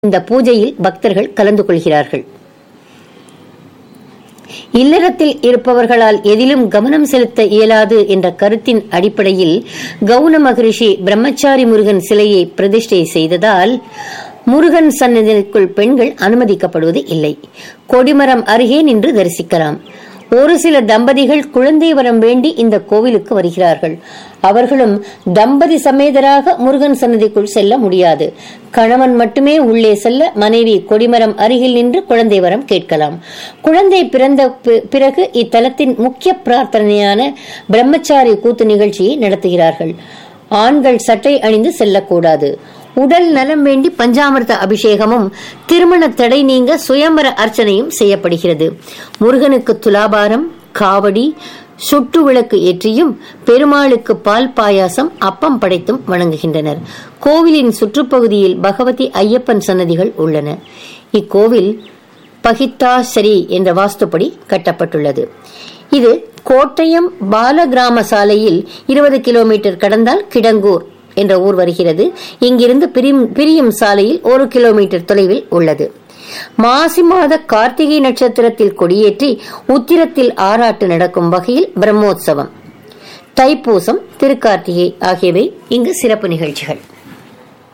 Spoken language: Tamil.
இந்த பூஜையில் பக்தர்கள் கலந்து கொள்கிறார்கள் இல்லறத்தில் இருப்பவர்களால் எதிலும் கவனம் செலுத்த இயலாது என்ற கருத்தின் அடிப்படையில் கௌன மகரிஷி பிரம்மச்சாரி முருகன் சிலையை பிரதிஷ்டை செய்ததால் முருகன் சன்னதிக்குள் பெண்கள் அனுமதிக்கப்படுவது இல்லை கொடிமரம் அருகே நின்று தரிசிக்கலாம் ஒரு சில தம்பதிகள் குழந்தை வரம் வேண்டி இந்த கோவிலுக்கு வருகிறார்கள் அவர்களும் தம்பதி சமேதராக முருகன் சன்னதிக்குள் செல்ல முடியாது கணவன் மட்டுமே உள்ளே செல்ல மனைவி கொடிமரம் அருகில் நின்று குழந்தை வரம் கேட்கலாம் குழந்தை பிறந்த பி- பிறகு இத்தலத்தின் முக்கிய பிரார்த்தனையான பிரம்மச்சாரி கூத்து நிகழ்ச்சியை நடத்துகிறார்கள் ஆண்கள் சட்டை அணிந்து செல்லக்கூடாது உடல் நலம் வேண்டி பஞ்சாமிர்த அபிஷேகமும் திருமண தடை நீங்க சுயம்பர அர்ச்சனையும் செய்யப்படுகிறது முருகனுக்கு துலாபாரம் காவடி சுட்டு விளக்கு ஏற்றியும் பெருமாளுக்கு பால் பாயாசம் அப்பம் படைத்தும் வணங்குகின்றனர் கோவிலின் சுற்றுப்பகுதியில் பகவதி ஐயப்பன் சன்னதிகள் உள்ளன இக்கோவில் பகித்தாசரி என்ற வாஸ்துப்படி கட்டப்பட்டுள்ளது இது கோட்டயம் பாலகிராம சாலையில் இருபது கிலோமீட்டர் கடந்தால் கிடங்கூர் என்ற ஊர் வருகிறது இங்கிருந்து பிரியும் பிரியும் சாலையில் ஒரு கிலோமீட்டர் தொலைவில் உள்ளது மாசி மாத கார்த்திகை நட்சத்திரத்தில் கொடியேற்றி உத்திரத்தில் ஆராட்டு நடக்கும் வகையில் பிரம்மோற்சவம் தைப்பூசம் திருக்கார்த்திகை ஆகியவை இங்கு சிறப்பு நிகழ்ச்சிகள்